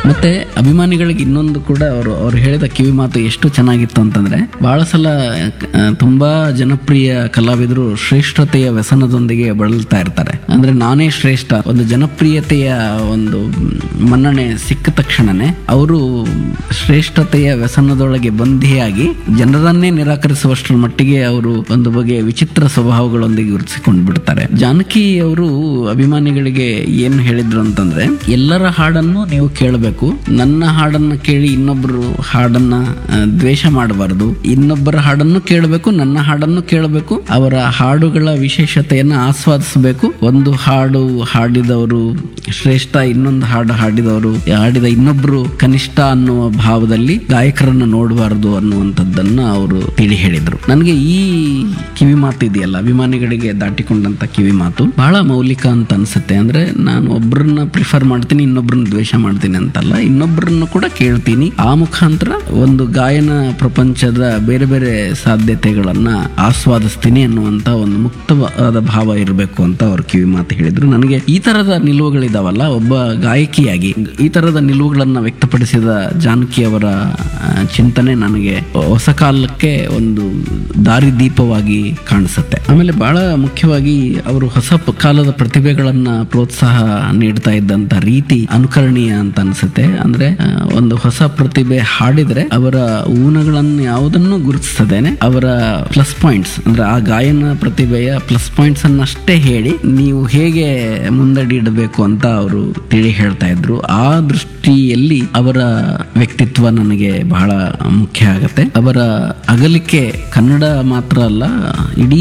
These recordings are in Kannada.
ಮತ್ತೆ ಅಭಿಮಾನಿಗಳಿಗೆ ಇನ್ನೊಂದು ಕೂಡ ಅವರು ಅವ್ರು ಹೇಳಿದ ಕಿವಿ ಮಾತು ಎಷ್ಟು ಚೆನ್ನಾಗಿತ್ತು ಅಂತಂದ್ರೆ ಬಹಳ ಸಲ ಆ, ತುಂಬಾ ಜನಪ್ರಿಯ ಕಲಾವಿದರು ಶ್ರೇಷ್ಠತೆಯ ವ್ಯಸನದೊಂದಿಗೆ ಬಳಲ್ತಾ ಇರ್ತಾರೆ ಅಂದ್ರೆ ನಾನೇ ಶ್ರೇಷ್ಠ ಒಂದು ಜನಪ್ರಿಯತೆಯ ಒಂದು ಮನ್ನಣೆ ಸಿಕ್ಕ ತಕ್ಷಣನೇ ಅವರು ಶ್ರೇಷ್ಠತೆಯ ವ್ಯಸನದೊಳಗೆ ಬಂಧಿಯಾಗಿ ಜನರನ್ನೇ ನಿರಾಕರಿಸುವಷ್ಟರ ಮಟ್ಟಿಗೆ ಅವರು ಒಂದು ಬಗೆಯ ವಿಚಿತ್ರ ಸ್ವಭಾವಗಳೊಂದಿಗೆ ಗುರುತಿಸಿಕೊಂಡು ಬಿಡ್ತಾರೆ ಜಾನಕಿ ಅವರು ಅಭಿಮಾನಿಗಳಿಗೆ ಏನು ಹೇಳಿದ್ರು ಅಂತಂದ್ರೆ ಎಲ್ಲರ ಹಾಡನ್ನು ನೀವು ಕೇಳಬೇಕು ನನ್ನ ಹಾಡನ್ನ ಕೇಳಿ ಇನ್ನೊಬ್ಬರು ಹಾಡನ್ನ ಆ, ದ್ವೇಷ ಮಾಡಬಾರದು ಇನ್ನೊಬ್ಬರ ಹಾಡನ್ನು ಕೇಳಬೇಕು ನನ್ನ ಹಾಡನ್ನು ಕೇಳಬೇಕು ಅವರ ಹಾಡುಗಳ ವಿಶೇಷತೆಯನ್ನ ಆಸ್ವಾದಿಸಬೇಕು ಒಂದು ಹಾಡು ಹಾಡಿದವರು ಶ್ರೇಷ್ಠ ಇನ್ನೊಂದು ಹಾಡು ಹಾಡಿದವರು ಹಾಡಿದ ಇನ್ನೊಬ್ರು ಕನಿಷ್ಠ ಅನ್ನುವ ಭಾವದಲ್ಲಿ ಗಾಯಕರನ್ನ ನೋಡಬಾರದು ಅನ್ನುವಂಥದ್ದನ್ನ ಅವರು ತಿಳಿ ಹೇಳಿದ್ರು ನನಗೆ ಈ ಕಿವಿ ಮಾತು ಇದೆಯಲ್ಲ ಅಭಿಮಾನಿಗಳಿಗೆ ದಾಟಿಕೊಂಡಂತ ಕಿವಿ ಮಾತು ಬಹಳ ಮೌಲಿಕ ಅಂತ ಅನ್ಸುತ್ತೆ ಅಂದ್ರೆ ನಾನು ಒಬ್ಬರನ್ನ ಪ್ರಿಫರ್ ಮಾಡ್ತೀನಿ ಇನ್ನೊಬ್ಬರನ್ನ ದ್ವೇಷ ಮಾಡ್ತೀನಿ ಅಂತಲ್ಲ ಇನ್ನೊಬ್ಬರನ್ನು ಕೂಡ ಕೇಳ್ತೀನಿ ಆ ಮುಖಾಂತರ ಒಂದು ಗಾಯನ ಪ್ರಪಂಚದ ಬೇರೆ ಬೇರೆ ಸಾಧ್ಯತೆಗಳನ್ನ ಆಸ್ವಾದಿಸ್ತೀನಿ ಅನ್ನುವಂತ ಒಂದು ಮುಕ್ತವಾದ ಭಾವ ಇರಬೇಕು ಅಂತ ಅವ್ರು ಕಿವಿ ಮಾತು ಹೇಳಿದ್ರು ನನಗೆ ಈ ತರದ ನಿಲುವುಗಳಿದಾವಲ್ಲ ಒಬ್ಬ ಗಾಯಕಿಯಾಗಿ ಈ ತರದ ನಿಲುವುಗಳನ್ನ ವ್ಯಕ್ತಪಡಿಸಿದ ಜಾನಕಿ ಅವರ ಆ, ಚಿಂತನೆ ನನಗೆ ಹೊಸ ಕಾಲಕ್ಕೆ ಒಂದು ದಾರಿದೀಪವಾಗಿ ಕಾಣಿಸುತ್ತೆ ಆಮೇಲೆ ಬಹಳ ಮುಖ್ಯವಾಗಿ ಅವರು ಹೊಸ ಪ- ಕಾಲದ ಪ್ರತಿಭೆಗಳನ್ನ ಪ್ರೋತ್ಸಾಹ ನೀಡ್ತಾ ಇದ್ದಂತ ರೀತಿ ಅನುಕರಣೀಯ ಅಂತ ಅನ್ಸುತ್ತೆ ಅಂದ್ರೆ ಆ, ಒಂದು ಹೊಸ ಪ್ರತಿಭೆ ಹಾಡಿದ್ರೆ ಅವರ ಊನಗಳನ್ನು ಯಾವುದನ್ನು ಗುರುತಿಸದೇನೆ ಅವರ ಪ್ಲಸ್ ಪಾಯಿಂಟ್ಸ್ ಅಂದ್ರೆ ಆ ಗಾಯನ ಪ್ರತಿಭೆಯ ಪ್ಲಸ್ ಪಾಯಿಂಟ್ಸ್ ಅನ್ನಷ್ಟೇ ಹೇಳಿ ನೀವು ಹೇಗೆ ಮುಂದಡಿಡಬೇಕು ಅಂತ ಅವರು ತಿಳಿ ಹೇಳ್ತಾ ಇದ್ರು ಆ ದೃಷ್ಟಿಯಲ್ಲಿ ಅವರ ವ್ಯಕ್ತಿತ್ವ ನನಗೆ ಬಹಳ ಮುಖ್ಯ ಆಗತ್ತೆ ಅವರ ಅಗಲಿಕೆ ಕನ್ನಡ ಮಾತ್ರ ಅಲ್ಲ ಇಡೀ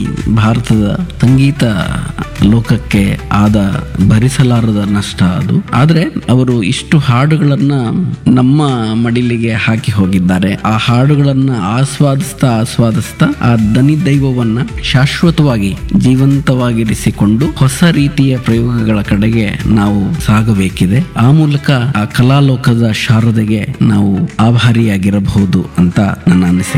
ಭಾರತದ ಸಂಗೀತ ಲೋಕಕ್ಕೆ ಆದ ಭರಿಸಲಾರದ ನಷ್ಟ ಅದು ಆದ್ರೆ ಅವರು ಇಷ್ಟು ಹಾಡುಗಳನ್ನ ನಮ್ಮ ಮಡಿಲಿಗೆ ಹಾಕಿ ಹೋಗಿದ್ದಾರೆ ಆ ಹಾಡುಗಳನ್ನ ಆಸ್ವಾದಿಸ್ತಾ ಆಸ್ವಾದಿಸ್ತಾ ಆ ದನಿ ದೈವವನ್ನ ಶಾಶ್ವತವಾಗಿ ಜೀವಂತವಾಗಿರಿಸಿಕೊಂಡು ಹೊಸ ರೀತಿಯ ಪ್ರಯೋಗಗಳ ಕಡೆಗೆ ನಾವು ಸಾಗಬೇಕಿದೆ ಆ ಮೂಲಕ ಆ ಕಲಾಲೋಕದ ಶಾರದೆಗೆ ನಾವು ಆಭಾರಿಯಾಗಿರಬಹುದು ಅಂತ ನನ್ನ ಅನಿಸಿಕೆ